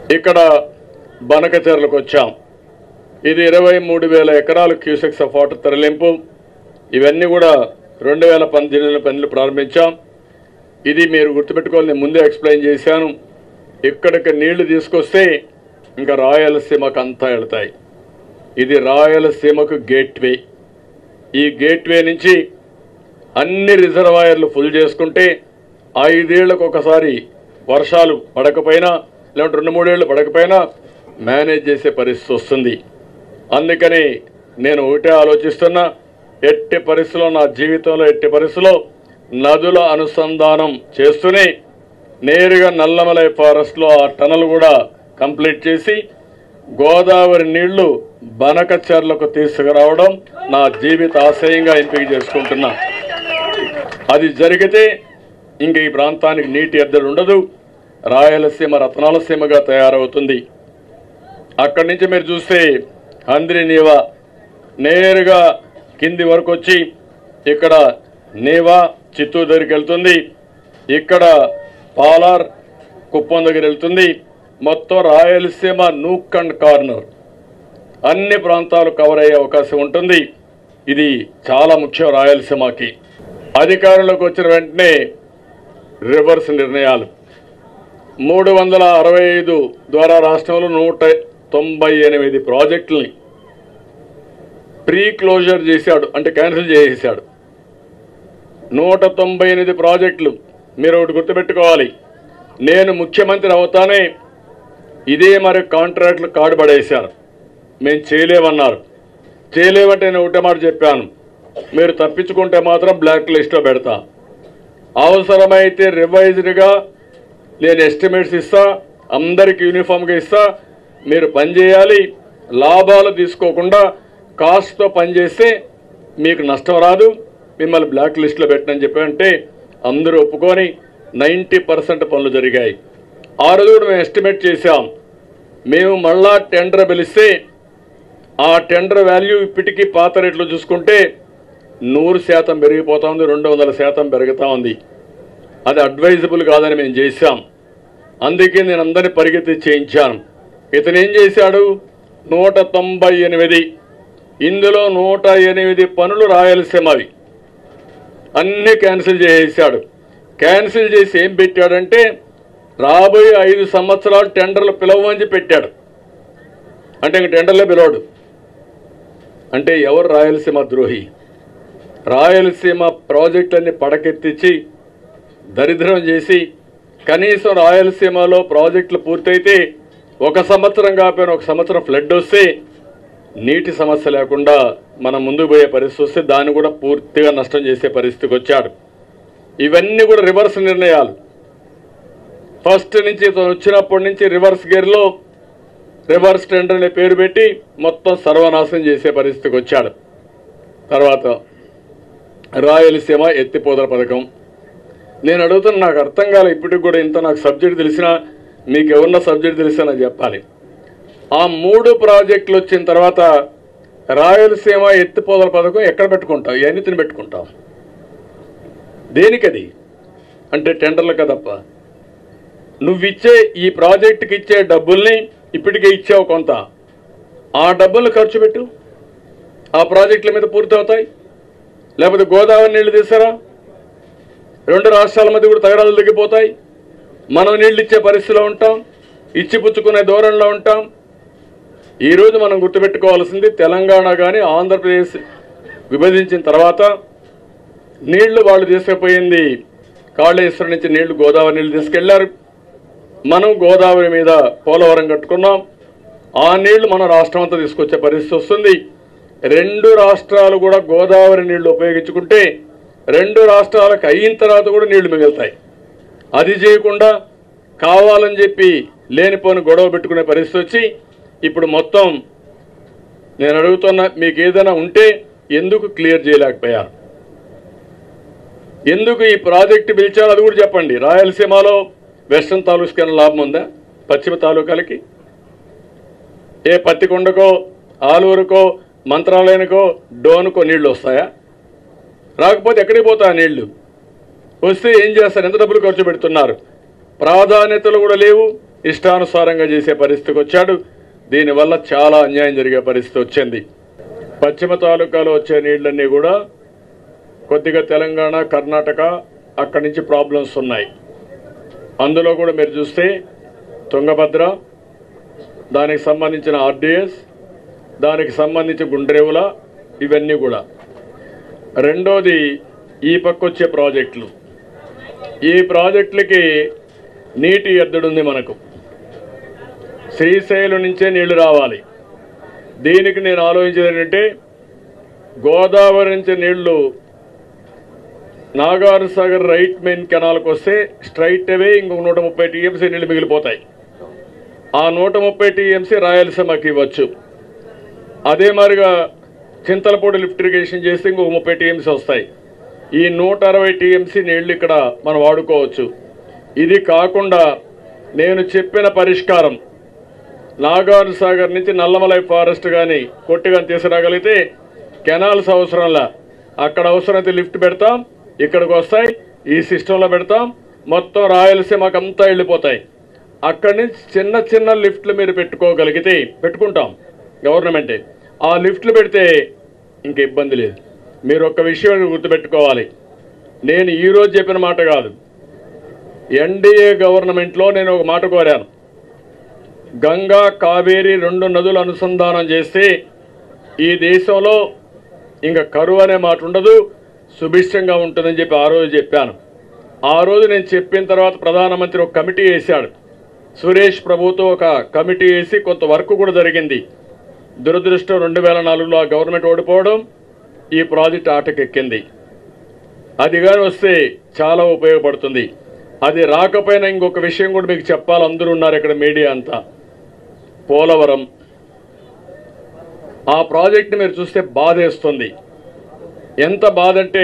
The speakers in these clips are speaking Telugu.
ఇక్కడ బనకచెర్లకు వచ్చాం ఇది ఇరవై మూడు వేల ఎకరాలు క్యూసెక్స్ ఆఫ్ వాటర్ తరలింపు ఇవన్నీ కూడా రెండు వేల పద్దెనిమిది పనులు ప్రారంభించాం ఇది మీరు గుర్తుపెట్టుకోవాలి నేను ముందే ఎక్స్ప్లెయిన్ చేశాను ఇక్కడికి నీళ్లు తీసుకొస్తే ఇంకా రాయలసీమకు అంతా వెళ్తాయి ఇది రాయలసీమకు గేట్వే ఈ గేట్వే నుంచి అన్ని రిజర్వాయర్లు ఫుల్ చేసుకుంటే ఐదేళ్లకు ఒకసారి వర్షాలు పడకపోయినా లేదంటే రెండు మూడేళ్ళు పడకపోయినా మేనేజ్ చేసే పరిస్థితి వస్తుంది అందుకని నేను ఒకటే ఆలోచిస్తున్నా ఎట్టి పరిస్థితుల్లో నా జీవితంలో ఎట్టి పరిస్థితుల్లో నదుల అనుసంధానం చేస్తూనే నేరుగా నల్లమలై ఫారెస్ట్లో ఆ టనల్ కూడా కంప్లీట్ చేసి గోదావరి నీళ్లు బనకచెర్లకు తీసుకురావడం నా జీవిత ఆశయంగా ఎంపిక చేసుకుంటున్నా అది జరిగితే ఇంక ఈ ప్రాంతానికి నీటి ఎద్దడి ఉండదు రాయలసీమ రత్నాలసీమగా తయారవుతుంది అక్కడి నుంచి మీరు చూస్తే హంద్రి నీవా నేరుగా కింది వరకు వచ్చి ఇక్కడ నీవా చిత్తూరు దగ్గరికి వెళ్తుంది ఇక్కడ పాలార్ కుప్పం దగ్గర వెళ్తుంది మొత్తం రాయలసీమ నూక్ అండ్ కార్నర్ అన్ని ప్రాంతాలు కవర్ అయ్యే అవకాశం ఉంటుంది ఇది చాలా ముఖ్యం రాయలసీమకి అధికారంలోకి వచ్చిన వెంటనే రివర్స్ నిర్ణయాలు మూడు వందల అరవై ఐదు ద్వారా రాష్ట్రంలో నూట తొంభై ఎనిమిది ప్రాజెక్టుల్ని ప్రీ క్లోజర్ చేశాడు అంటే క్యాన్సిల్ చేసేసాడు నూట తొంభై ఎనిమిది ప్రాజెక్టులు మీరు ఒకటి గుర్తుపెట్టుకోవాలి నేను ముఖ్యమంత్రి అవుతానే ఇదే మరి కాంట్రాక్టులు కార్డు పడేశారు మేము చేయలేమన్నారు చేయలేమంటే నేను ఒకటే మాట చెప్పాను మీరు తప్పించుకుంటే మాత్రం బ్లాక్ లిస్ట్లో పెడతా అవసరమైతే రివైజ్డ్గా నేను ఎస్టిమేట్స్ ఇస్తా అందరికి యూనిఫామ్గా ఇస్తా మీరు పనిచేయాలి లాభాలు తీసుకోకుండా కాస్ట్తో పనిచేస్తే మీకు నష్టం రాదు మిమ్మల్ని బ్లాక్ లిస్ట్లో పెట్టనని చెప్పంటే అందరూ ఒప్పుకొని నైంటీ పర్సెంట్ పనులు జరిగాయి ఆ రోజు కూడా మేము ఎస్టిమేట్ చేశాం మేము మళ్ళా టెండర్ పిలిస్తే ఆ టెండర్ వాల్యూ ఇప్పటికీ పాత రేట్లు చూసుకుంటే నూరు శాతం పెరిగిపోతా ఉంది రెండు వందల శాతం పెరుగుతూ ఉంది అది అడ్వైజబుల్ కాదని మేము చేశాం అందుకే నేను అందరిని పరిగెత్తి చేయించాను ఇతను ఏం చేశాడు నూట తొంభై ఎనిమిది ఇందులో నూట ఎనిమిది పనులు రాయలసీమవి అన్నీ క్యాన్సిల్ చేసేసాడు క్యాన్సిల్ చేసి ఏం పెట్టాడంటే రాబోయే ఐదు సంవత్సరాలు టెండర్లు పిలవమని పెట్టాడు అంటే ఇంక టెండర్లే పిలవడు అంటే ఎవరు రాయలసీమ ద్రోహి రాయలసీమ ప్రాజెక్టులన్నీ పడకెత్తించి దరిద్రం చేసి కనీసం రాయలసీమలో ప్రాజెక్టులు పూర్తయితే ఒక సంవత్సరం కాకపోయినా ఒక సంవత్సరం ఫ్లడ్ వస్తే నీటి సమస్య లేకుండా మనం ముందుకు పోయే పరిస్థితి వస్తే దాన్ని కూడా పూర్తిగా నష్టం చేసే పరిస్థితికి వచ్చాడు ఇవన్నీ కూడా రివర్స్ నిర్ణయాలు ఫస్ట్ నుంచి ఇతను వచ్చినప్పటి నుంచి రివర్స్ గేర్లో రివర్స్ టెండర్ అనే పేరు పెట్టి మొత్తం సర్వనాశనం చేసే పరిస్థితికి వచ్చాడు తర్వాత రాయలసీమ ఎత్తిపోతల పథకం నేను అడుగుతున్న నాకు అర్థం కాలే ఇప్పటికి కూడా ఇంత నాకు సబ్జెక్ట్ తెలిసినా మీకు ఎవరన్నా సబ్జెక్ట్ తెలిసినా నాకు చెప్పాలి ఆ మూడు ప్రాజెక్టులు వచ్చిన తర్వాత రాయలసీమ ఎత్తిపోతల పథకం ఎక్కడ పెట్టుకుంటావు ఎన్నితిని పెట్టుకుంటావు దేనికది అంటే టెండర్లకా తప్ప నువ్విచ్చే ఈ ప్రాజెక్టుకి ఇచ్చే డబ్బుల్ని ఇప్పటికే ఇచ్చావు కొంత ఆ డబ్బులు ఖర్చు పెట్టు ఆ ప్రాజెక్టుల మీద పూర్తవుతాయి లేకపోతే గోదావరి నీళ్లు తీసారా రెండు రాష్ట్రాల మధ్య కూడా తగడాలు తగ్గిపోతాయి మనం నీళ్ళు ఇచ్చే పరిస్థితిలో ఉంటాం ఇచ్చి పుచ్చుకునే ధోరణిలో ఉంటాం ఈరోజు మనం గుర్తుపెట్టుకోవాల్సింది తెలంగాణ కానీ ఆంధ్రప్రదేశ్ విభజించిన తర్వాత నీళ్లు వాళ్ళు తీసుకుపోయింది కాళేశ్వరం నుంచి నీళ్లు గోదావరి నీళ్లు తీసుకెళ్లారు మనం గోదావరి మీద పోలవరం కట్టుకున్నాం ఆ నీళ్లు మన రాష్ట్రం అంతా తీసుకొచ్చే పరిస్థితి వస్తుంది రెండు రాష్ట్రాలు కూడా గోదావరి నీళ్లు ఉపయోగించుకుంటే రెండు రాష్ట్రాలకు అయిన తర్వాత కూడా నీళ్లు మిగులుతాయి అది చేయకుండా కావాలని చెప్పి లేనిపోని గొడవ పెట్టుకునే పరిస్థితి వచ్చి ఇప్పుడు మొత్తం నేను అడుగుతున్నా మీకు ఏదైనా ఉంటే ఎందుకు క్లియర్ చేయలేకపోయారు ఎందుకు ఈ ప్రాజెక్టు పిలిచారో అది కూడా చెప్పండి రాయలసీమలో వెస్ట్రన్ తాలూక్స్కి ఏమైనా లాభం ఉందా పశ్చిమ తాలూకాలకి ఏ పత్తికొండకో ఆలూరుకో మంత్రాలయానికో డోనుకో నీళ్లు వస్తాయా రాకపోతే ఎక్కడికి పోతాయి ఆ నీళ్లు వస్తే ఏం చేస్తారు ఎంత డబ్బులు ఖర్చు పెడుతున్నారు ప్రాధాన్యతలు కూడా లేవు ఇష్టానుసారంగా చేసే పరిస్థితికి వచ్చాడు దీనివల్ల చాలా అన్యాయం జరిగే పరిస్థితి వచ్చింది పశ్చిమ తాలూకాలో వచ్చే నీళ్ళన్నీ కూడా కొద్దిగా తెలంగాణ కర్ణాటక అక్కడి నుంచి ప్రాబ్లమ్స్ ఉన్నాయి అందులో కూడా మీరు చూస్తే తుంగభద్ర దానికి సంబంధించిన ఆర్డిఎస్ దానికి సంబంధించి గుండ్రేవుల ఇవన్నీ కూడా రెండోది ఈ పక్క వచ్చే ప్రాజెక్టులు ఈ ప్రాజెక్టులకి నీటి ఎద్దడుంది మనకు శ్రీశైలం నుంచే నీళ్లు రావాలి దీనికి నేను ఆలోచించేది ఏంటంటే గోదావరి నుంచి నీళ్లు నాగార్ సాగర్ రైట్ మెయిన్ కెనాల్కి వస్తే స్ట్రైట్ అవే ఇంకొక నూట ముప్పై టీఎంసీ నీళ్లు మిగిలిపోతాయి ఆ నూట ముప్పై టీఎంసీ రాయలసీమకి ఇవ్వచ్చు అదే మాదిరిగా చింతలపూడి లిఫ్ట్ ఇరిగేషన్ చేస్తే ఇంకొక ముప్పై టీఎంసీ వస్తాయి ఈ నూట అరవై టీఎంసీ నీళ్లు ఇక్కడ మనం వాడుకోవచ్చు ఇది కాకుండా నేను చెప్పిన పరిష్కారం నాగార్ సాగర్ నుంచి నల్లమలై ఫారెస్ట్ కానీ కొట్టి కానీ తీసుకురాగలిగితే కెనాల్స్ అవసరంలా అక్కడ అవసరమైతే లిఫ్ట్ పెడతాం ఇక్కడికి వస్తాయి ఈ సిస్టంలో పెడతాం మొత్తం రాయలసీమకు అంతా వెళ్ళిపోతాయి అక్కడి నుంచి చిన్న చిన్న లిఫ్ట్లు మీరు పెట్టుకోగలిగితే పెట్టుకుంటాం గవర్నమెంటే ఆ లిఫ్ట్లు పెడితే ఇంక ఇబ్బంది లేదు మీరు ఒక్క విషయం గుర్తుపెట్టుకోవాలి నేను ఈరోజు చెప్పిన మాట కాదు ఎన్డీఏ గవర్నమెంట్లో నేను ఒక మాట కోరాను గంగా కావేరి రెండు నదులు అనుసంధానం చేస్తే ఈ దేశంలో ఇంకా కరువు అనే మాట ఉండదు సుభిష్టంగా ఉంటుందని చెప్పి ఆ రోజు చెప్పాను ఆ రోజు నేను చెప్పిన తర్వాత ప్రధానమంత్రి ఒక కమిటీ వేశాడు సురేష్ ప్రభుతో ఒక కమిటీ వేసి కొంత వర్క్ కూడా జరిగింది దురదృష్టం రెండు వేల నాలుగులో ఆ గవర్నమెంట్ ఓడిపోవడం ఈ ప్రాజెక్ట్ ఆటకెక్కింది అది కానీ వస్తే చాలా ఉపయోగపడుతుంది అది రాకపోయినా ఇంకొక విషయం కూడా మీకు చెప్పాలి అందరూ ఉన్నారు ఇక్కడ మీడియా అంతా పోలవరం ఆ ప్రాజెక్ట్ని మీరు చూస్తే బాధేస్తుంది ఎంత బాధ అంటే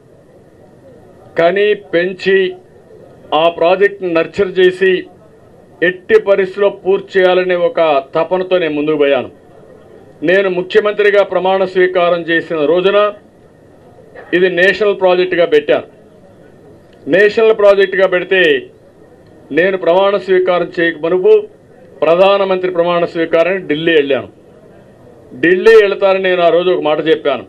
కని పెంచి ఆ ప్రాజెక్ట్ని నర్చర్ చేసి ఎట్టి పరిస్థితిలో పూర్తి చేయాలనే ఒక తపనతో నేను ముందుకు పోయాను నేను ముఖ్యమంత్రిగా ప్రమాణ స్వీకారం చేసిన రోజున ఇది నేషనల్ ప్రాజెక్టుగా పెట్టాను నేషనల్ ప్రాజెక్టుగా పెడితే నేను ప్రమాణ స్వీకారం చేయక మునుపు ప్రధానమంత్రి ప్రమాణ స్వీకారానికి ఢిల్లీ వెళ్ళాను ఢిల్లీ వెళతారని నేను ఆ రోజు ఒక మాట చెప్పాను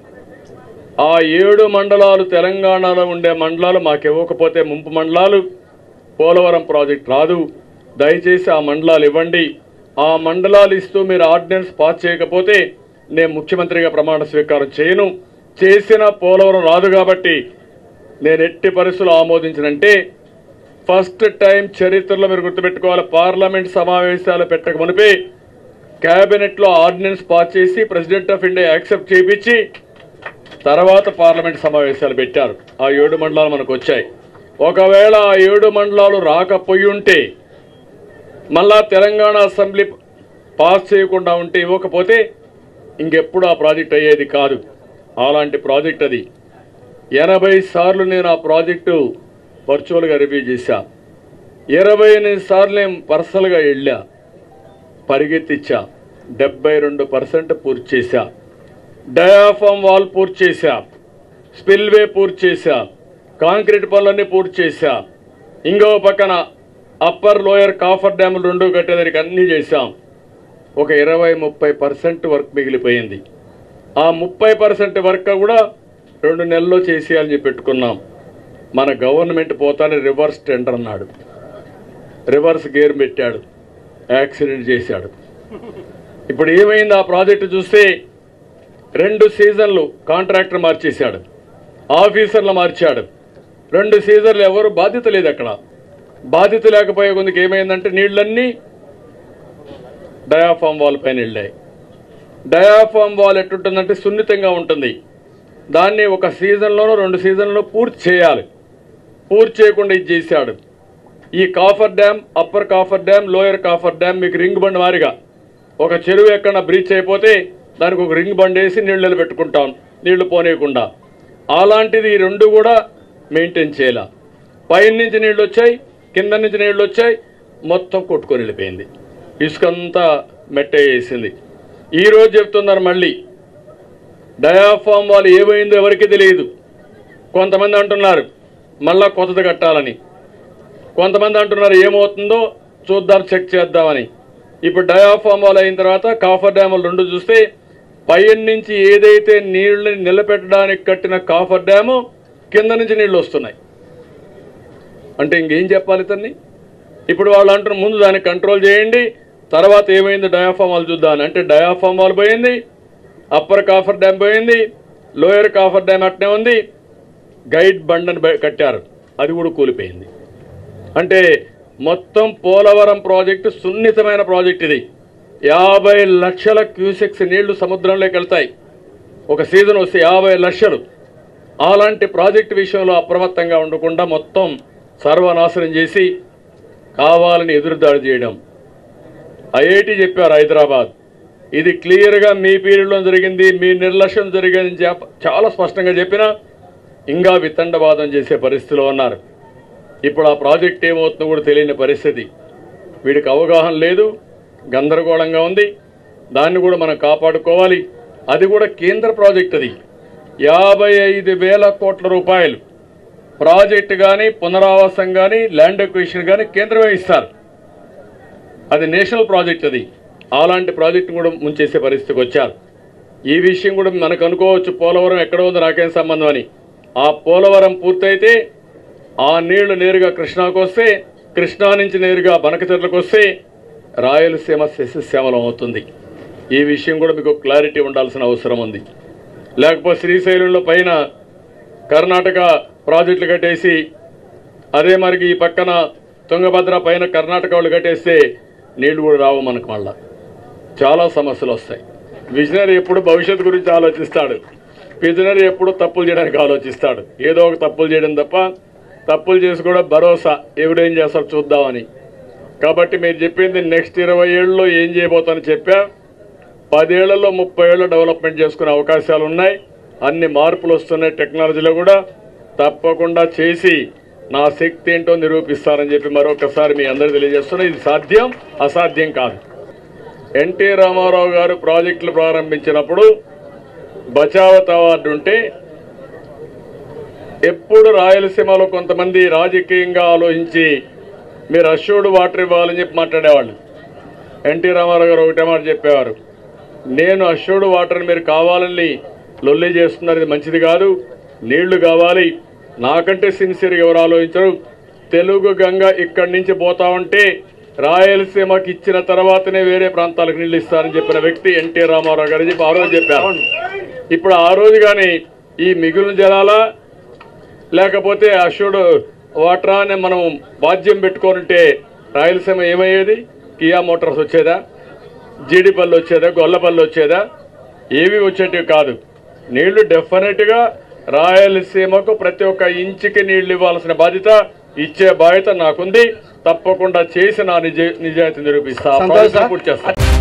ఆ ఏడు మండలాలు తెలంగాణలో ఉండే మండలాలు మాకు ఇవ్వకపోతే ముంపు మండలాలు పోలవరం ప్రాజెక్ట్ రాదు దయచేసి ఆ మండలాలు ఇవ్వండి ఆ మండలాలు ఇస్తూ మీరు ఆర్డినెన్స్ పాస్ చేయకపోతే నేను ముఖ్యమంత్రిగా ప్రమాణ స్వీకారం చేయను చేసిన పోలవరం రాదు కాబట్టి నేను ఎట్టి పరిస్థితులు ఆమోదించినంటే ఫస్ట్ టైం చరిత్రలో మీరు గుర్తుపెట్టుకోవాలి పార్లమెంట్ సమావేశాలు పెట్టక మునిపే క్యాబినెట్లో ఆర్డినెన్స్ పాస్ చేసి ప్రెసిడెంట్ ఆఫ్ ఇండియా యాక్సెప్ట్ చేయించి తర్వాత పార్లమెంట్ సమావేశాలు పెట్టారు ఆ ఏడు మండలాలు మనకు వచ్చాయి ఒకవేళ ఆ ఏడు మండలాలు రాకపోయి ఉంటే మళ్ళా తెలంగాణ అసెంబ్లీ పాస్ చేయకుండా ఉంటే ఇవ్వకపోతే ఇంకెప్పుడు ఆ ప్రాజెక్ట్ అయ్యేది కాదు అలాంటి ప్రాజెక్ట్ అది ఎనభై సార్లు నేను ఆ ప్రాజెక్టు వర్చువల్గా రివ్యూ చేశా ఇరవై ఎనిమిది సార్లు నేను పర్సనల్గా వెళ్ళా పరిగెత్తిచ్చా డెబ్బై రెండు పర్సెంట్ పూర్తి చేశా డయాఫామ్ వాల్ పూర్తి చేశా స్పిల్వే పూర్తి చేశా కాంక్రీట్ పనులన్నీ పూర్తి చేశా ఇంకో పక్కన అప్పర్ లోయర్ కాఫర్ డ్యాములు రెండు కట్టేదానికి అన్నీ చేశాం ఒక ఇరవై ముప్పై పర్సెంట్ వర్క్ మిగిలిపోయింది ఆ ముప్పై పర్సెంట్ వర్క్ కూడా రెండు నెలల్లో చేసేయాలని చెప్పి పెట్టుకున్నాం మన గవర్నమెంట్ పోతానే రివర్స్ టెండర్ అన్నాడు రివర్స్ గేర్ పెట్టాడు యాక్సిడెంట్ చేశాడు ఇప్పుడు ఏమైంది ఆ ప్రాజెక్టు చూస్తే రెండు సీజన్లు కాంట్రాక్టర్ మార్చేశాడు ఆఫీసర్లు మార్చాడు రెండు సీజన్లు ఎవరు బాధ్యత లేదు అక్కడ బాధ్యత లేకపోయే కొందుకు ఏమైందంటే నీళ్ళన్నీ డయాఫామ్ వాల్ పైన వెళ్ళాయి డయాఫామ్ వాల్ ఎట్టుంటుందంటే సున్నితంగా ఉంటుంది దాన్ని ఒక సీజన్లోనో రెండు సీజన్లో పూర్తి చేయాలి పూర్తి చేయకుండా ఇది చేశాడు ఈ coffer dam upper coffer dam lower coffer dam మీకు రింగ్ బండ్ మారిగా ఒక చెరువు ఎక్కడ బ్రీచ్ అయిపోతే దానికి ఒక రింగ్ బండ్ వేసి నీళ్ళు పెట్టుకుంటాం నీళ్లు పోనీయకుండా అలాంటిది ఈ రెండు కూడా మెయింటైన్ చేయాల పైన నుంచి నీళ్ళు వచ్చాయి కింద నుంచి నీళ్ళు వచ్చాయి మొత్తం కొట్టుకొని వెళ్ళిపోయింది ఇసుకంతా మెట్ట వేసింది ఈరోజు చెప్తున్నారు మళ్ళీ డయాఫామ్ వాళ్ళు ఏమైందో ఎవరికి తెలియదు కొంతమంది అంటున్నారు మళ్ళా కొత్తది కట్టాలని కొంతమంది అంటున్నారు ఏమవుతుందో చూద్దాం చెక్ చేద్దామని ఇప్పుడు డయాఫామ్ వాల్ అయిన తర్వాత కాఫర్ డ్యాములు రెండు చూస్తే పైన నుంచి ఏదైతే నీళ్ళని నిలబెట్టడానికి కట్టిన కాఫర్ డ్యాము కింద నుంచి నీళ్ళు వస్తున్నాయి అంటే ఇంకేం చెప్పాలి ఇతన్ని ఇప్పుడు వాళ్ళు అంటున్న ముందు దాన్ని కంట్రోల్ చేయండి తర్వాత ఏమైంది డయాఫామ్ వాల్ చూద్దామని అంటే డయాఫామ్ వాల్ పోయింది అప్పర్ కాఫర్ డ్యామ్ పోయింది లోయర్ కాఫర్ డ్యామ్ అట్నే ఉంది గైడ్ బండని బయ- కట్టారు అది కూడా కూలిపోయింది అంటే మొత్తం పోలవరం ప్రాజెక్టు సున్నితమైన ప్రాజెక్ట్ ఇది యాభై లక్షల క్యూసెక్స్ నీళ్లు సముద్రంలోకి వెళ్తాయి ఒక సీజన్ వస్తే యాభై లక్షలు అలాంటి ప్రాజెక్టు విషయంలో అప్రమత్తంగా ఉండకుండా మొత్తం సర్వనాశనం చేసి కావాలని ఎదురుదాడి చేయడం ఐఐటి చెప్పారు హైదరాబాద్ ఇది క్లియర్గా మీ పీరియడ్లో జరిగింది మీ నిర్లక్ష్యం జరిగిందని చెప్ప చాలా స్పష్టంగా చెప్పినా ఇంకా వితండవాదం చేసే పరిస్థితిలో ఉన్నారు ఇప్పుడు ఆ ప్రాజెక్ట్ ఏమవుతుందో కూడా తెలియని పరిస్థితి వీడికి అవగాహన లేదు గందరగోళంగా ఉంది దాన్ని కూడా మనం కాపాడుకోవాలి అది కూడా కేంద్ర ప్రాజెక్ట్ అది యాభై ఐదు వేల కోట్ల రూపాయలు ప్రాజెక్ట్ కానీ పునరావాసం కానీ ల్యాండ్ ఎక్విషన్ కానీ కేంద్రమే ఇస్తారు అది నేషనల్ ప్రాజెక్ట్ అది అలాంటి ప్రాజెక్ట్ కూడా ముంచేసే పరిస్థితికి వచ్చారు ఈ విషయం కూడా మనకు అనుకోవచ్చు పోలవరం ఎక్కడ ఉందో నాకేం సంబంధం అని ఆ పోలవరం పూర్తయితే ఆ నీళ్లు నేరుగా కృష్ణాకు వస్తే కృష్ణా నుంచి నేరుగా బనకచెర్లకు వస్తే రాయలసీమ శస్యశ్యామలం అవుతుంది ఈ విషయం కూడా మీకు క్లారిటీ ఉండాల్సిన అవసరం ఉంది లేకపోతే శ్రీశైలంలో పైన కర్ణాటక ప్రాజెక్టులు కట్టేసి అదే మరికి ఈ పక్కన తుంగభద్ర పైన కర్ణాటక వాళ్ళు కట్టేస్తే నీళ్లు కూడా రావు మనకు మళ్ళా చాలా సమస్యలు వస్తాయి విజనరీ ఎప్పుడు భవిష్యత్తు గురించి ఆలోచిస్తాడు విజనరీ ఎప్పుడు తప్పులు చేయడానికి ఆలోచిస్తాడు ఏదో ఒక తప్పులు చేయడం తప్ప తప్పులు చేసి కూడా భరోసా ఎవడేం చేస్తాడు చూద్దామని కాబట్టి మీరు చెప్పింది నెక్స్ట్ ఇరవై ఏళ్ళలో ఏం చేయబోతానని చెప్పా పదేళ్లలో ముప్పై ఏళ్ళు డెవలప్మెంట్ చేసుకునే అవకాశాలు ఉన్నాయి అన్ని మార్పులు వస్తున్నాయి టెక్నాలజీలో కూడా తప్పకుండా చేసి నా శక్తి ఏంటో నిరూపిస్తారని చెప్పి మరొకసారి మీ అందరికీ తెలియజేస్తున్నా ఇది సాధ్యం అసాధ్యం కాదు ఎన్టీ రామారావు గారు ప్రాజెక్టులు ప్రారంభించినప్పుడు బచావత్ అవార్డు ఉంటే ఎప్పుడు రాయలసీమలో కొంతమంది రాజకీయంగా ఆలోచించి మీరు అష్యూర్డ్ వాటర్ ఇవ్వాలని చెప్పి మాట్లాడేవాళ్ళు ఎన్టీ రామారావు గారు ఒకటే మాట చెప్పేవారు నేను అష్యూర్డ్ వాటర్ మీరు కావాలని లొల్లి చేస్తున్నారు ఇది మంచిది కాదు నీళ్లు కావాలి నాకంటే సిన్సియర్గా ఎవరు ఆలోచించరు తెలుగు గంగ ఇక్కడి నుంచి పోతా ఉంటే రాయలసీమకి ఇచ్చిన తర్వాతనే వేరే ప్రాంతాలకు నీళ్ళు ఇస్తారని చెప్పిన వ్యక్తి ఎన్టీ రామారావు గారు అని చెప్పి ఆ రోజు చెప్పారు ఇప్పుడు ఆ రోజు కానీ ఈ మిగులు జలాల లేకపోతే అష్యూర్డ్ వాటరా అని మనం బాధ్యం పెట్టుకోనుంటే రాయలసీమ ఏమయ్యేది కియా మోటార్స్ వచ్చేదా జీడిపల్లి వచ్చేదా గొల్లపల్లి వచ్చేదా ఏవి వచ్చేటివి కాదు నీళ్లు డెఫినెట్గా రాయలసీమకు ప్రతి ఒక్క ఇంచుకి నీళ్లు ఇవ్వాల్సిన బాధ్యత ఇచ్చే బాధ్యత నాకుంది తప్పకుండా చేసి నా నిజ నిజాయితీ నిరూపిస్తా ఆ సంతోష్ బాధ్యత సార్. పూర్తి చేస్తా